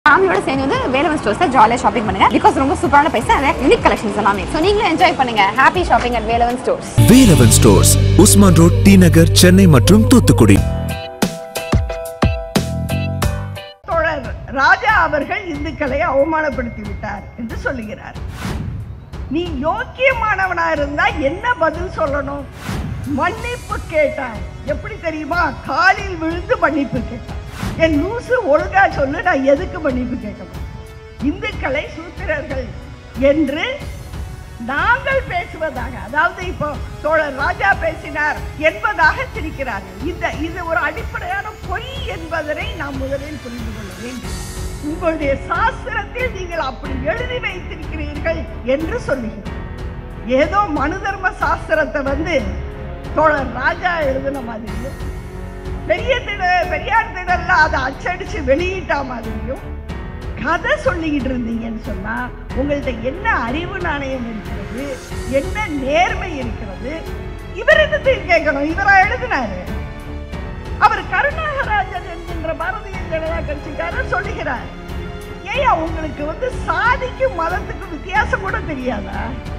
ஃபேமிலியோட சேர்ந்து வந்து வேலவன் ஸ்டோர்ஸ்ல ஜாலியாக ஷாப்பிங் பண்ணுங்க பிகாஸ் ரொம்ப சூப்பரான பிரைஸ் நிறைய யூனிக் கலெக்ஷன்ஸ் எல்லாமே ஸோ நீங்களும் என்ஜாய் பண்ணுங்க happy shopping at Velavan stores Velavan stores Usman road T Nagar Chennai மற்றும் தூத்துக்குடி தோழர் ராஜா அவர்கள் இந்துக்களை அவமானப்படுத்தி விட்டார் என்று சொல்லுகிறார் நீ யோக்கியமானவனா இருந்தா என்ன பதில் சொல்லணும் மன்னிப்பு கேட்டான் எப்படி தெரியுமா காலில் விழுந்து மன்னிப்பு கேட்டான் என் லூசு ஒழுங்கா சொல்லு நான் எதுக்கு மன்னிப்பு கேட்கணும் இந்துக்களை சூத்திரர்கள் என்று நாங்கள் பேசுவதாக அதாவது இப்போ தோழர் ராஜா பேசினார் என்பதாக திரிக்கிறார்கள் இந்த இது ஒரு அடிப்படையான பொய் என்பதனை நாம் முதலில் புரிந்து கொள்ள வேண்டும் உங்களுடைய சாஸ்திரத்தில் நீங்கள் அப்படி எழுதி வைத்திருக்கிறீர்கள் என்று சொல்லுகிறேன் ஏதோ மனு தர்ம சாஸ்திரத்தை வந்து தோழர் ராஜா எழுதின மாதிரியும் பெரிய திட பெரியார் திடல்ல அதை அச்சடிச்சு வெளியிட்ட மாதிரியும் கதை சொல்லிக்கிட்டு இருந்தீங்கன்னு சொன்னா உங்கள்ட்ட என்ன அறிவு நாணயம் இருக்கிறது என்ன நேர்மை இருக்கிறது இவர் என்ன கேட்கணும் இவரா எழுதினாரு அவர் கருணாகராஜன் என்கின்ற பாரதிய ஜனதா கட்சிக்காரர் சொல்லுகிறார் ஏயா உங்களுக்கு வந்து சாதிக்கும் மதத்துக்கும் வித்தியாசம் கூட தெரியாதா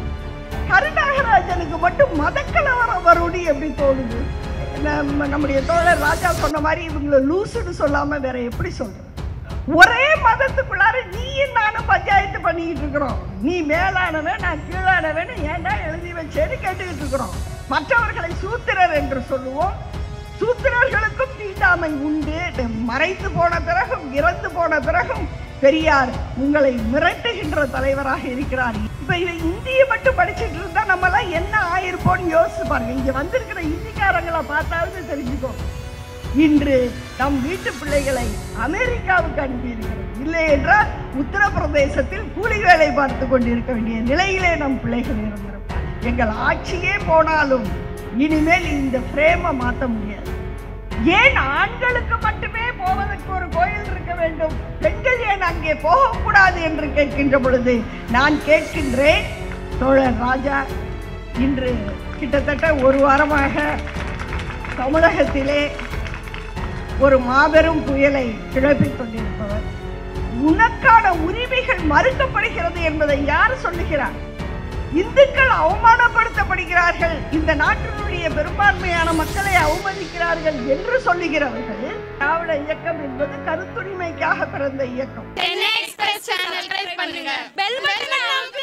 கருணாகராஜனுக்கு மட்டும் மதக்கலவரம் வரும்னு எப்படி தோணுது நம்ம நம்முடைய தோழர் ராஜா சொன்ன மாதிரி இவங்களை லூசுன்னு சொல்லாம வேற எப்படி சொல்றது ஒரே மதத்துக்குள்ளார நீயும் நானும் பஞ்சாயத்து பண்ணிக்கிட்டு இருக்கிறோம் நீ மேலானவன் நான் கீழானவன் ஏன்டா எழுதி வச்சேன்னு கேட்டுக்கிட்டு இருக்கிறோம் மற்றவர்களை சூத்திரர் என்று சொல்லுவோம் சூத்திரர்களுக்கும் தீண்டாமை உண்டு மறைத்து போன பிறகும் இறந்து போன பிறகும் பெரியார் உங்களை மிரட்டுகின்ற தலைவராக இருக்கிறார் இப்ப இவ இந்திய மட்டும் படிச்சுட்டு இருந்தா நம்ம எல்லாம் என்ன ஆயிருப்போம்னு யோசிச்சு பாருங்க இங்க வந்திருக்கிற இந்திக்காரங்களை பார்த்தாவது தெரிஞ்சுக்கோ இன்று நம் வீட்டு பிள்ளைகளை அமெரிக்காவுக்கு அனுப்பியிருக்கிறோம் இல்லை என்றால் உத்தரப்பிரதேசத்தில் கூலி வேலை பார்த்து கொண்டிருக்க வேண்டிய நிலையிலே நம் பிள்ளைகள் இருந்திருப்பார் எங்கள் ஆட்சியே போனாலும் இனிமேல் இந்த பிரேமை மாற்ற முடியாது ஏன் ஆண்களுக்கு மட்டுமே போவதற்கு ஒரு கோயில் இருக்க வேண்டும் பெண்கள் ஏன் அங்கே போகக்கூடாது என்று கேட்கின்ற பொழுது நான் கேட்கின்றேன் தோழர் ராஜா இன்று கிட்டத்தட்ட ஒரு வாரமாக தமிழகத்திலே ஒரு மாபெரும் புயலை கிளப்பிக் கொண்டிருப்பவர் உனக்கான உரிமைகள் மறுக்கப்படுகிறது என்பதை யார் சொல்லுகிறார் இந்துக்கள் அவமானப்படுத்தப்படுகிறார்கள் இந்த நாட்டினுடைய பெரும்பான்மையான மக்களை அவமதிக்கிறார்கள் என்று சொல்லுகிறவர்கள் திராவிட இயக்கம் என்பது கருத்துரிமைக்காக பிறந்த இயக்கம் எக்ஸ்பிரஸ் சேனல் ட்ரை பண்ணுங்க பெல் பட்டனை